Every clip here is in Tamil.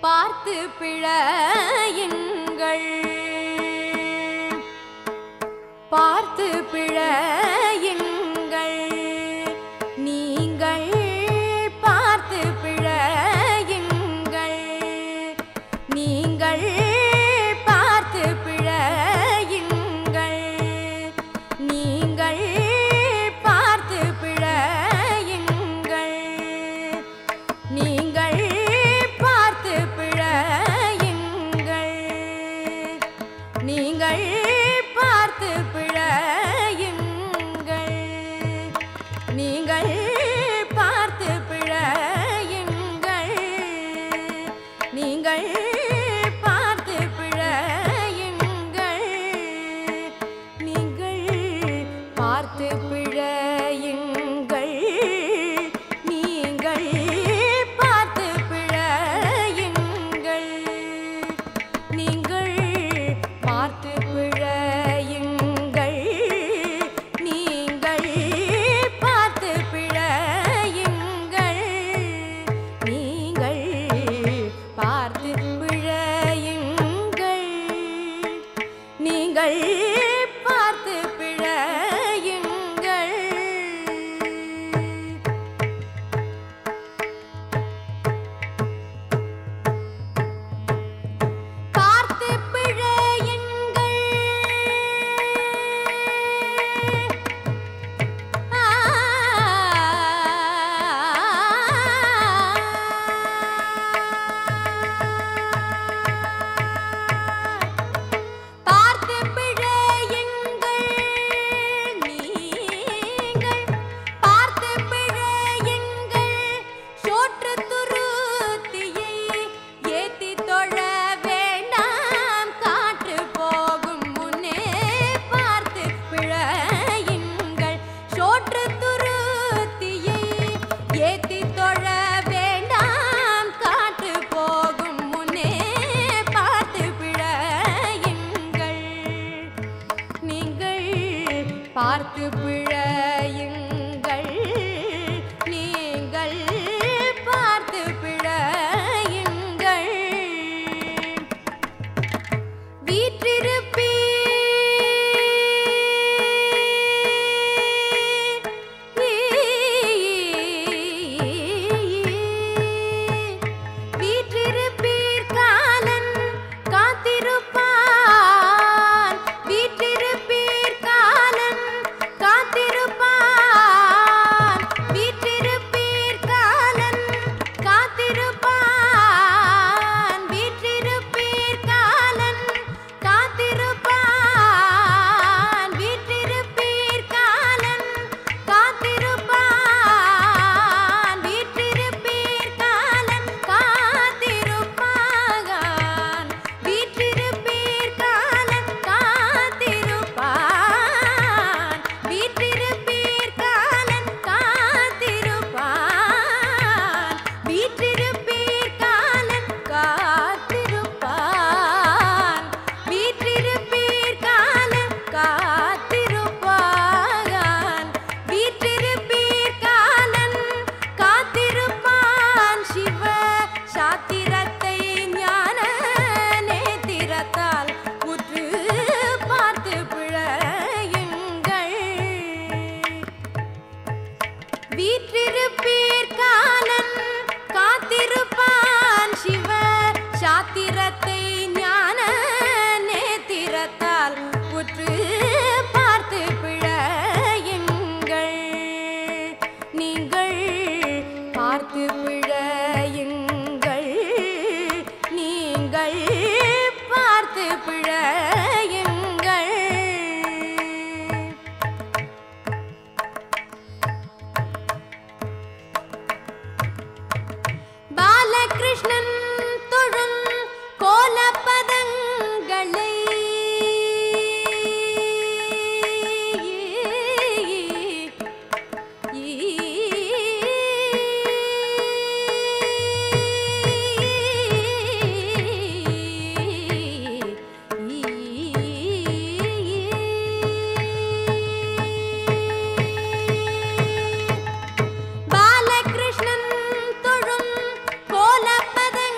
பார்த்து பிழையுங்கள் பார்த்து பிழையுங்கள் நீங்கள் பார்த்து பிழையுங்கள் நீங்கள் பார்த்து பிழையுங்கள் நீங்கள் பார்த்து பிழையுங்கள் நீங்கள் பார்த்து பிழையுங்கள் நீங்கள் பார்த்து பிழையுங்கள் நீங்கள் பார்த்து பிழையுங்கள் நீங்கள் பார்த்து பிழையுங்கள் நீங்கள் பார்த்து பிழையுங்கள் நீங்கள் பார்த்து பிழையுங்கள் நீங்கள் பார்த்து பிழையுங்கள் நீங்கள் பார்த்து பிழையுங்கள் நீங்கள் பார்த்து பிழையுங்கள் நீங்கள் பார்த்து பிழையுங்கள் பார்த்து பிழையுங்கள் ஆ பார்த்து பிழையுங்கள் நீங்கள் பார்த்து பிழையுங்கள் சோற்று துருத்தியை ஏத்தி தொழ வேண்டாம் காற்று போகும் முன்னே பார்த்து பிழையுங்கள் சோற்று துருத்தியை ஏத்தி தொழ வேண்டாம் காற்று போகும் முன்னே பார்த்து பிழையுங்கள் நீங்கள் பார்த்து பிழையுங்கள் நீங்கள் பார்த்து பிழையுங்கள் வீற்றிருப்பீர் வீற்றிருப்பீர் காலன் காத்திருப்பான் வீற்றிருப்பீர் காலன் காத்திருப்பான் வீற்றிருப்பீர் காலன் காத்திருப்பான் வீற்றிருப்பீர் காலன் காத்திருப்பான் வீற்றிருப்பீர் காலன் காத்திருப்பான் வீற்றிருப்பீர் காலன் காத்திருப்பான் வீற்றிருப்பீர் காலன் காத்திருப்பான் வீற்றிருப்பீர் காலன் காத்திருப்பான் வீற்றிருப்பீர் காலன் காத்திருப்பான் வீற்றிருப்பீர் காலன் காத்திருப்பான் வீற்றிருப்பீர் காலன் காத்திருப்பான் சிவ சாத்திரத்தை ஞான நேத்திரத்தால் உற்று பார்த்து பிழையுங்கள் வீற்றிருப்பீர் காலன் காத்திருப்பான் சிவ சாத்திரத்தை ஞான நேத்திரத்தால் உற்று பார்த்து பிழையுங்கள் நீங்கள் பார்த்து பிழையுங்கள் நீங்கள் பார்த்து பிழையுங்கள் பாலகிருஷ்ணன் தொழும் கோலப்பதங்களை பாலகிருஷ்ணன் தொழும் கோலப்பதங்களை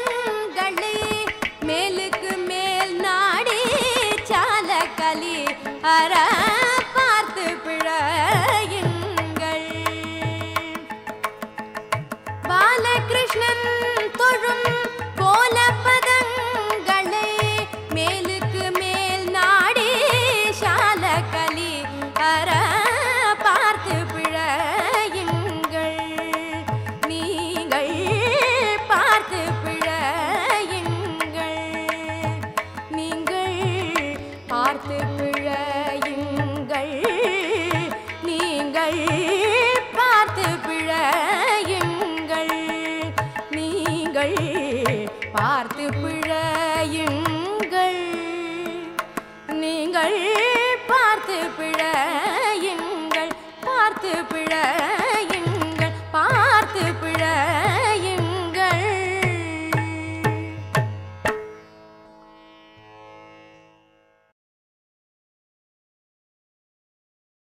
பார்த்து பிழையுங்கள் நீங்கள் பார்த்து பிழையுங்கள் நீங்கள் பார்த்து பிழையுங்கள் பார்த்து பிழை